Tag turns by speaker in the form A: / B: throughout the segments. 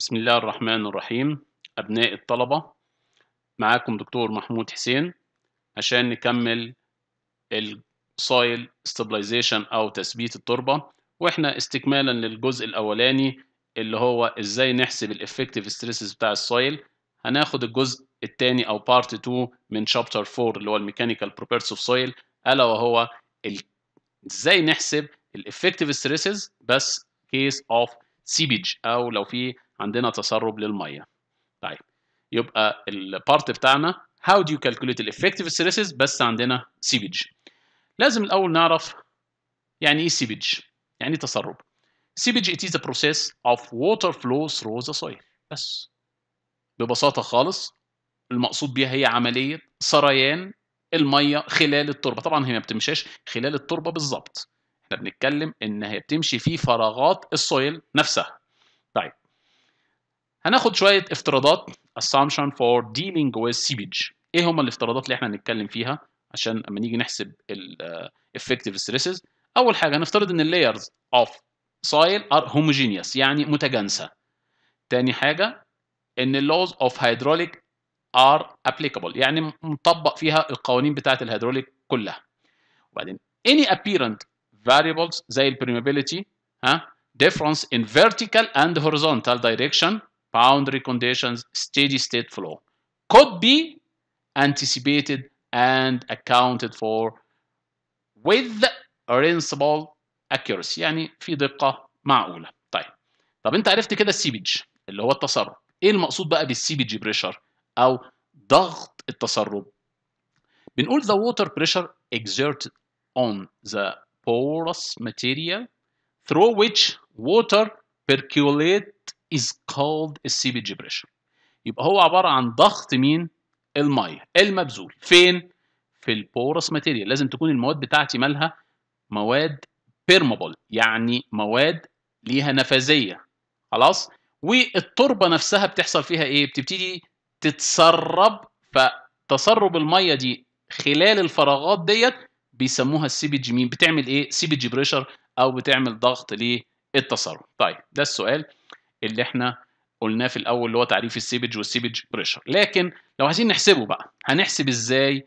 A: بسم الله الرحمن الرحيم أبناء الطلبة معاكم دكتور محمود حسين عشان نكمل السويل stabilization أو تثبيت التربة وإحنا استكمالا للجزء الأولاني اللي هو إزاي نحسب الإفكتيف ستريسز بتاع السويل هناخد الجزء الثاني أو بارت 2 من شابتر 4 اللي هو الميكانيكال بروبرتيز اوف سويل ألا وهو ال... إزاي نحسب الإفكتيف ستريسز بس كيس أوف سيبج أو لو في عندنا تسرب للميه طيب يبقى البارت بتاعنا how do you calculate the effective stresses بس عندنا سيبج لازم الاول نعرف يعني ايه سيبج يعني تسرب سيبج it is a process of water flow through the soil بس ببساطه خالص المقصود بيها هي عمليه سريان الميه خلال التربه طبعا هي ما بتمشيش خلال التربه بالظبط احنا بنتكلم ان هي بتمشي في فراغات السويل نفسها طيب هناخد شويه افتراضات assumption for dealing with seepage ايه هما الافتراضات اللي احنا هنتكلم فيها عشان اما نيجي نحسب ال effective stresses اول حاجه هنفترض ان layers of soil are homogeneous يعني متجانسه تاني حاجه ان laws of hydraulic are applicable يعني مطبق فيها القوانين بتاعه الهيدروليك كلها وبعدين any apparent variables زي البرميابيليتي ها difference in vertical and horizontal direction boundary conditions, steady state flow could be anticipated and accounted for with reasonable accuracy يعني في دقة معقولة. طيب طب انت عرفت كده السيبج اللي هو التسرب. ايه المقصود بقى بالسيبج بريشر او ضغط التسرب؟ بنقول the water pressure exerted on the porous material through which water percolate is called السيبج بريشر يبقى هو عباره عن ضغط مين الميه المبذول فين في البورس ماتيريال لازم تكون المواد بتاعتي مالها مواد بيرمابل يعني مواد ليها نفاذيه خلاص والتربه نفسها بتحصل فيها ايه بتبتدي تتسرب فتسرب الميه دي خلال الفراغات ديت بيسموها السيبج مين بتعمل ايه سيبج بريشر او بتعمل ضغط للتسرب طيب ده السؤال اللي احنا قلناه في الاول اللي هو تعريف السيبج والسيبج بريشر لكن لو عايزين نحسبه بقى هنحسب ازاي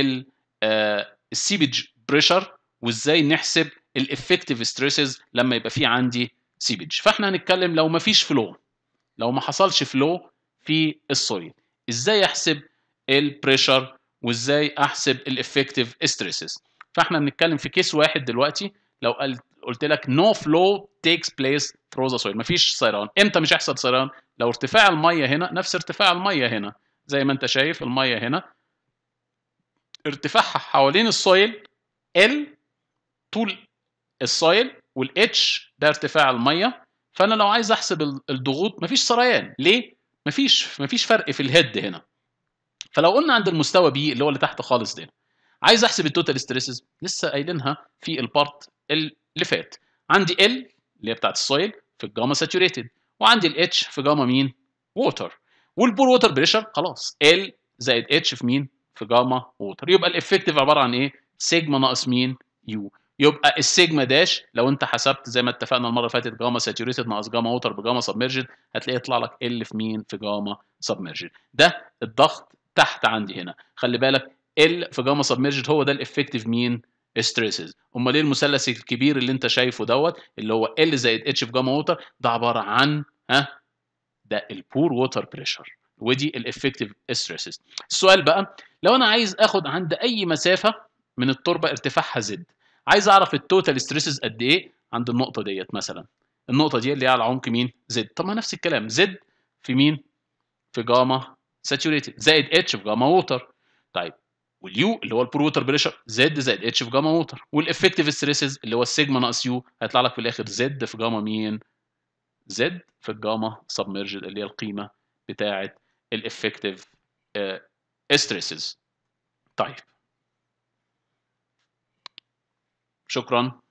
A: السيبج بريشر وازاي نحسب الافكتيف ستريسز لما يبقى في عندي سيبج فاحنا هنتكلم لو ما فيش فلو لو ما حصلش فلو في السويل ازاي احسب البريشر وازاي احسب الافكتيف ستريسز فاحنا بنتكلم في كيس واحد دلوقتي لو قلت قلت لك no flow takes place through the soil مفيش سيران امتى مش هيحصل سيران لو ارتفاع الميه هنا نفس ارتفاع الميه هنا زي ما انت شايف الميه هنا ارتفاعها حوالين السويل ال طول السويل والاتش ده ارتفاع الميه فانا لو عايز احسب الضغوط مفيش سريان ليه مفيش مفيش فرق في الهيد هنا فلو قلنا عند المستوى بي اللي هو اللي تحت خالص ده عايز احسب التوتال ستريسز لسه قايلينها في البارت اللي فات عندي ال اللي هي بتاعت السويل في الجاما ساتوريتد وعندي الاتش في جاما مين ووتر والبور ووتر بريشر خلاص ال زائد اتش في مين في جاما ووتر يبقى الافكتيف عباره عن ايه سيجما ناقص مين يو يبقى السيجما داش لو انت حسبت زي ما اتفقنا المره اللي فاتت جاما ساتوريتد ناقص جاما ووتر بجاما سبمرجد هتلاقيه يطلع لك ال في مين في جاما سبمرجد ده الضغط تحت عندي هنا خلي بالك ال في جاما سبمرجد هو ده الافكتيف مين ستريسز امال ايه المثلث الكبير اللي انت شايفه دوت اللي هو ال زائد اتش في جاما ووتر ده عباره عن ها ده البور ووتر بريشر ودي الافكتيف ستريسز السؤال بقى لو انا عايز اخد عند اي مسافه من التربه ارتفاعها زد عايز اعرف التوتال ستريسز قد ايه عند النقطه ديت مثلا النقطه دي اللي هي على عمق مين زد طب ما نفس الكلام زد في مين في جاما ساتوريتد زائد اتش في جاما ووتر طيب واليو اللي هو البور ووتر بريشر زد زائد اتش في جاما ووتر والافكتيف ستريسز اللي هو السيجما ناقص يو هيطلع لك في الاخر زد في جاما مين زد في الجاما سبمرجد اللي هي القيمه بتاعه الافكتيف ستريسز طيب شكرا